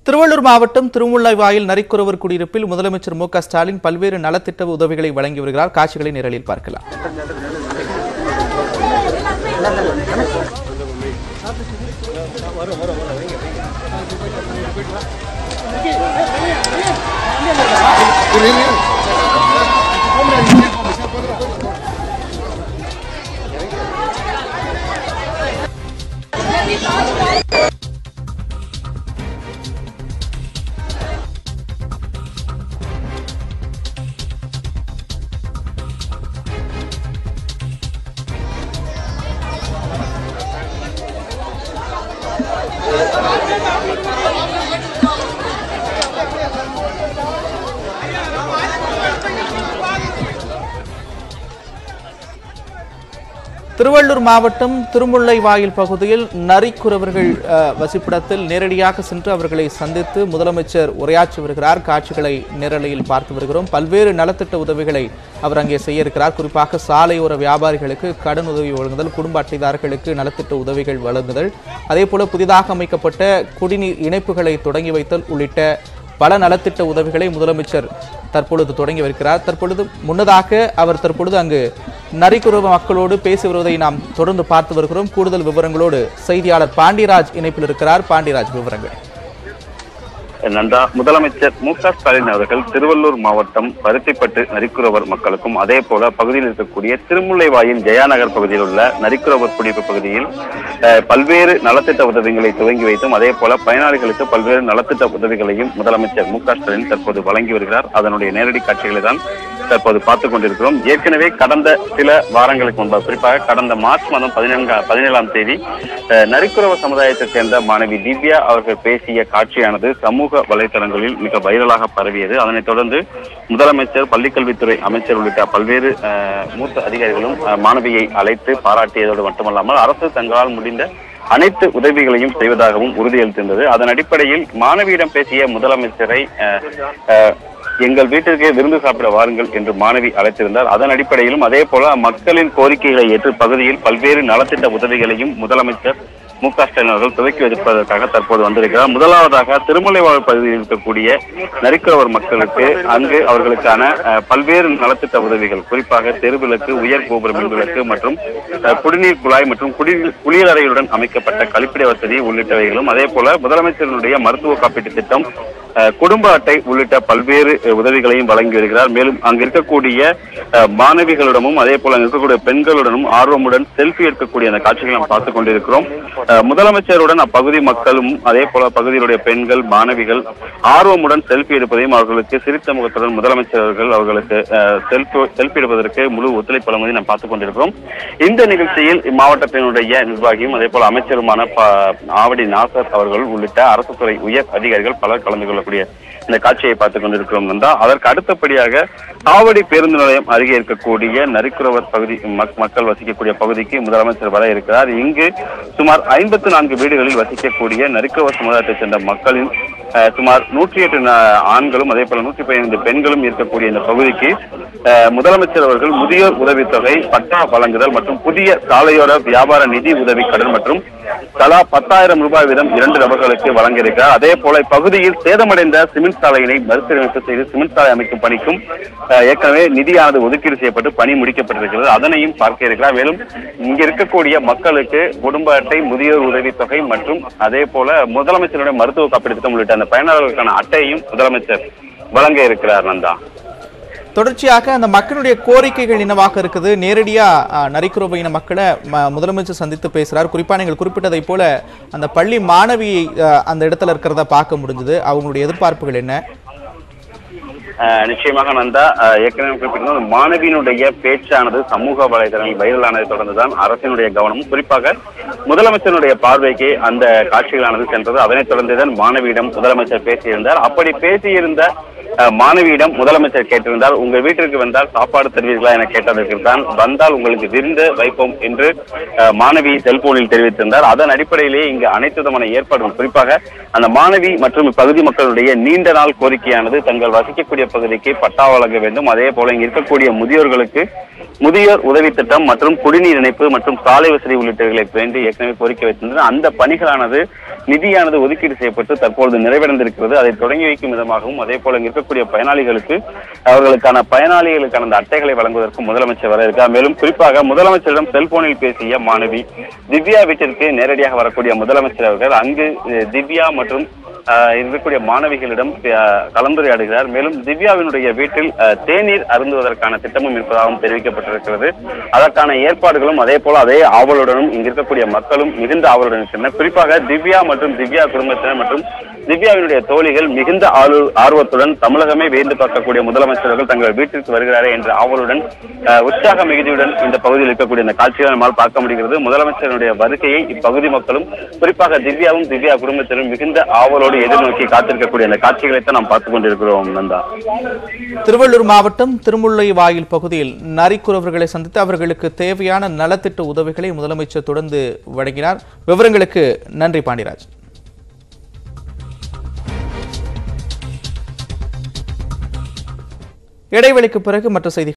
திருவள்ளூர் மாவட்டம் திருமுல்லைவாயில் நரிக்குறவர் குடியிருப்பில் முதலமைச்சர் மு க ஸ்டாலின் பல்வேறு நலத்திட்ட உதவிகளை வழங்கி வருகிறார் காட்சிகளை நிரலில் பார்க்கலாம் திருவள்ளூர் மாவட்டம் திருமுல்லைவாயில் பகுதியில் நரிக்குறவர்கள் அஹ், வசிப்பிடத்தில் நேரடியாக சென்று அவர்களை சந்தித்து முதலமைச்சர் உரையாற்றி வருகிறார் காட்சிகளை நேரலையில் பார்த்து வருகிறோம் பல்வேறு நலத்திட்ட உதவிகளை அவர் அங்கே செய்ய இருக்கிறார் குறிப்பாக சாலையோர வியாபாரிகளுக்கு கடன் உதவி வழங்குதல் குடும்ப அட்டைதாரர்களுக்கு நலத்திட்ட உதவிகள் வழங்குதல் அதே போல புதிதாக அமைக்கப்பட்ட குடிநீர் இணைப்புகளை தொடங்கி வைத்தல் உள்ளிட்ட பல நலத்திட்ட உதவிகளை முதலமைச்சர் தற்பொழுது தொடங்கி வருகிறார் தற்பொழுது முன்னதாக அவர் தற்பொழுது அங்கு நரிக்குறவ மக்களோடு பேசி வருவதை நாம் தொடர்ந்து பார்த்து வருகிறோம் கூடுதல் விவரங்களோடு செய்தியாளர் பாண்டியராஜ் இணைப்பில் இருக்கிறார் பாண்டியராஜ் விவரங்கள் நன்றா முதலமைச்சர் மு க ஸ்டாலின் அவர்கள் திருவள்ளூர் மாவட்டம் பருத்திப்பட்டு நரிக்குறவர் மக்களுக்கும் அதே போல பகுதியில் இருக்கக்கூடிய திருமுல்லைவாயில் ஜெயாநகர் பகுதியில் உள்ள நரிக்குறவர் குடியிருப்பு பகுதியில் அஹ், பல்வேறு நலத்திட்ட உதவிகளை துவங்கி வைத்தும் அதே போல பயனாளிகளுக்கு பல்வேறு நலத்திட்ட உதவிகளையும் முதலமைச்சர் மு க ஸ்டாலின் தற்போது வழங்கி வருகிறார் அதனுடைய நேரடி காட்சிகளை தான் தற்போது பார்த்துக் கொண்டிருக்கிறோம் ஏற்கனவே கடந்த சில வாரங்களுக்கு முன்பாக குறிப்பாக கடந்த மார்ச் மாதம் பதினான்காம் பதினேழாம் தேதி அஹ், நரிக்குறவ சமுதாயத்தைச் சேர்ந்த மாணவி திவ்யா அவர்கள் பேசிய காட்சியானது சமூக வலைதளங்களில் மிக வைரலாக பரவியது அதனைத் தொடர்ந்து முதலமைச்சர் பள்ளிக்கல்வித்துறை அமைச்சர் உள்ளிட்ட பல்வேறு அஹ், மூத்த அதிகாரிகளும் அஹ், மாணவியை அழைத்து பாராட்டியதோடு மட்டுமல்லாமல் அரசு தங்களால் முடிந்த அனைத்து உதவிகளையும் செய்வதாகவும் உறுதியளித்திருந்தது அதன் அடிப்படையில் மாணவியிடம் பேசிய முதலமைச்சரை அஹ், அஹ், எங்கள் வீட்டிற்கே விருந்து சாப்பிட வாருங்கள் என்று மாணவி அழைத்திருந்தார் அதன் அடிப்படையிலும் அதே போல மக்களின் கோரிக்கைகளை ஏற்று பகுதியில் பல்வேறு நலத்திட்ட உதவிகளையும் முதலமைச்சர் மு க ஸ்டாலின் அவர்கள் துவக்கி வைப்பதற்காக தற்போது வந்திருக்கிறார் முதலாவதாக திருமலைவாழ் பகுதியில் இருக்கக்கூடிய நரிக்குறவர் மக்களுக்கு அங்கு அவர்களுக்கான அஹ், பல்வேறு நலத்திட்ட உதவிகள் குறிப்பாக தெருவிளக்கு உயர் கோபுர மின்விளக்கு மற்றும் அஹ், குடிநீர் குழாய் மற்றும் குடிநீர் குளியலறையுடன் அமைக்கப்பட்ட கழிப்பிட வசதி உள்ளிட்டவைகளும் அதே போல முதலமைச்சரினுடைய மருத்துவ காப்பீட்டு திட்டம் அஹ், குடும்ப அட்டை உள்ளிட்ட பல்வேறு அஹ், உதவிகளையும் வழங்கி வருகிறார் மேலும் அங்கு இருக்கக்கூடிய அஹ், மாணவிகளிடமும் அதே போல அங்கு இருக்கக்கூடிய பெண்களுடனும் ஆர்வமுடன் செல்ஃபி எடுக்கக்கூடிய அந்த காட்சிகளை நாம் பார்த்துக் கொண்டிருக்கிறோம் அஹ், முதலமைச்சருடன் அப்பகுதி மக்களும் அதே போல பகுதியிலுடைய பெண்கள் மாணவிகள் ஆர்வமுடன் செல்ஃபி எடுப்பதையும் அவர்களுக்கு சிரித்த முகத்துடன் முதலமைச்சர் அவர்கள் அவர்களுக்கு அஹ், செல்ஃபி செல்ஃபி எடுப்பதற்கு முழு ஒத்துழைப்பு வழங்குவதை நாம் பார்த்துக் கொண்டிருக்கிறோம் இந்த நிகழ்ச்சியில் இம்மாவட்டத்தினுடைய நிர்வாகியும் அதே போல அமைச்சருமான ப- ஆவடி நாசர் அவர்கள் உள்ளிட்ட அரசு துறை உயர் அதிகாரிகள் பலர் கலந்து கொள்ளக்கூடிய இந்த காட்சியை பார்த்துக் கொண்டிருக்கிறோம் நந்தா அதற்கு அடுத்தபடியாக ஆவடி பேருந்து நிலையம் அருகே இருக்கக்கூடிய நரிக்குறவர் பகுதி மக்- மக்கள் வசிக்கக்கூடிய பகுதிக்கு முதலமைச்சர் வர இருக்கிறார் இங்கு சுமார் ஐம்பத்து நான்கு வீடுகளில் வசிக்கக்கூடிய நரிக்குறவர் சமுதாயத்தைச் சேர்ந்த மக்களின் அஹ், சுமார் நூற்றி எட்டு ந- ஆண்களும் அதே போல நூற்றி பதினைந்து பெண்களும் இருக்கக்கூடிய இந்த பகுதிக்கு அஹ், முதலமைச்சர் அவர்கள் முதியோர் உதவித்தொகை பட்டா வழங்குதல் மற்றும் புதிய சாலையோர வியாபார நிதி உதவி கடன் மற்றும் தலா பத்தாயிரம் ரூபாய் வீதம் இரண்டு நபர்களுக்கு வழங்கியிருக்கிறார் அதே போல இப்பகுதியில் சேதமடைந்த சிமெண்ட் சாலையினை மறுசீரமைப்பு செய்து சிமெண்ட் சாலை அமைக்கும் பணிக்கும் அஹ், ஏற்கனவே நிதியானது ஒதுக்கீடு செய்யப்பட்டு பணி முடிக்கப்பட்டிருக்கிறது அதனையும் பார்க்க இருக்கிறார் மேலும் இங்க இருக்கக்கூடிய மக்களுக்கு குடும்ப அட்டை முதியோர் உதவித்தொகை மற்றும் அதே போல முதலமைச்சருடைய மருத்துவ காப்பீடு திட்டம் உள்ளிட்ட அந்த பயனாளர்களுக்கான அட்டையையும் முதலமைச்சர் வழங்க இருக்கிறார் நந்தா தொடர்ச்சியாக அந்த மக்களுடைய கோரிக்கைகள் என்னவாக இருக்குது நேரடியா அஹ், நரிக்குறவ இன மக்களை ம- முதலமைச்சர் சந்தித்து பேசுறார் குறிப்பா நீங்கள் குறிப்பிட்டதை போல அந்த பள்ளி மாணவி அஹ், அந்த இடத்துல இருக்கிறத பார்க்க முடிஞ்சது அவங்களுடைய எதிர்பார்ப்புகள் என்ன அஹ் நிச்சயமாக நந்தா அஹ் ஏற்கனவே குறிப்பிட்டிருந்த அந்த மாணவியினுடைய பேச்சானது சமூக வலைதளங்கள் வைரலானதை தொடர்ந்துதான் அரசினுடைய கவனமும் குறிப்பாக முதலமைச்சருடைய பார்வைக்கு அந்த காட்சிகளானது சென்றது அதனைத் தொடர்ந்துதான் மாணவியிடம் முதலமைச்சர் பேசியிருந்தார் அப்படி பேசியிருந்த அஹ், மாணவியிடம் முதலமைச்சர் கேட்டிருந்தார் உங்கள் வீட்டிற்கு வந்தால் சாப்பாடு தருவீர்களா என கேட்டதற்கு தான் வந்தால் உங்களுக்கு விருந்து வைப்போம் என்று அஹ், மாணவி செல்போனில் தெரிவித்திருந்தார் அதன் அடிப்படையிலேயே இங்கு அனைத்து விதமான ஏற்பாடுகள் குறிப்பாக அந்த மாணவி மற்றும் இப்பகுதி மக்களுடைய நீண்ட நாள் கோரிக்கையானது தங்கள் வசிக்கக்கூடிய பகுதிக்கு பட்டா வழங்க வேண்டும் அதே போல இங்கு இருக்கக்கூடிய முதியோர்களுக்கு முதியோர் உதவி திட்டம் மற்றும் குடிநீர் இணைப்பு மற்றும் சாலை வசதி உள்ளிட்டவைகளை வேண்டி ஏற்கனவே கோரிக்கை வைத்திருந்தது அந்த பணிகளானது நிதியானது ஒதுக்கீடு செய்யப்பட்டு தற்பொழுது நிறைவடைந்திருக்கிறது அதை தொடங்கி வைக்கும் விதமாகவும் அதே போல இங்கு இருக்கக்கூடிய பயனாளிகளுக்கு அவர்களுக்கான பயனாளிகளுக்கான அந்த அட்டைகளை வழங்குவதற்கு முதலமைச்சர் வர இருக்கிறார் மேலும் குறிப்பாக முதலமைச்சரிடம் செல்போனில் பேசிய மாணவி திவ்யா வீட்டிற்கு நேரடியாக வரக்கூடிய முதலமைச்சர் அவர்கள் அங்கு அஹ், திவ்யா மற்றும் ஆஹ் இருக்கக்கூடிய மாணவிகளிடம் ஆஹ் கலந்துரையாடுகிறார் மேலும் திவ்யாவினுடைய வீட்டில் ஆஹ் தேநீர் அருந்துவதற்கான திட்டமும் இருப்பதாகவும் தெரிவிக்கப்பட்டிருக்கிறது அதற்கான ஏற்பாடுகளும் அதே போல அதே ஆவலுடனும் இங்கு இருக்கக்கூடிய மக்களும் மிகுந்த ஆவலுடன் இருக்கின்றனர் குறிப்பாக திவ்யா மற்றும் திவ்யா குடும்பத்தினர் மற்றும் திவ்யாவினுடைய தோழிகள் மிகுந்த ஆர்வ- ஆர்வத்துடன் தமிழகமே வேந்து பார்க்கக்கூடிய முதலமைச்சர்கள் தங்கள் வீட்டிற்கு வருகிறாரே என்ற ஆவலுடன் ஆஹ் உற்சாக மிகுதியுடன் இந்த பகுதியில் இருக்கக்கூடிய இந்த காட்சிகளை நம்மால் பார்க்க முடிகிறது முதலமைச்சருடைய வருகையை இப்பகுதி மக்களும் குறிப்பாக திவ்யாவும் திவ்யா குடும்பத்தினரும் மிகுந்த ஆவலோடு எதிர்நோக்கி காத்திருக்கக்கூடிய அந்த காட்சிகளை தான் நாம் பார்த்துக் கொண்டிருக்கிறோம் நந்தா திருவள்ளூர் மாவட்டம் திருமுல்லை வாயில் பகுதியில் நரிக்குறவர்களை சந்தித்து அவர்களுக்கு தேவையான நலத்திட்ட உதவிகளை முதலமைச்சர் தொடர்ந்து வழங்கினார் விவரங்களுக்கு நன்றி பாண்டியராஜ் இடைவெளிக்கு பிறகு மற்ற செய்தி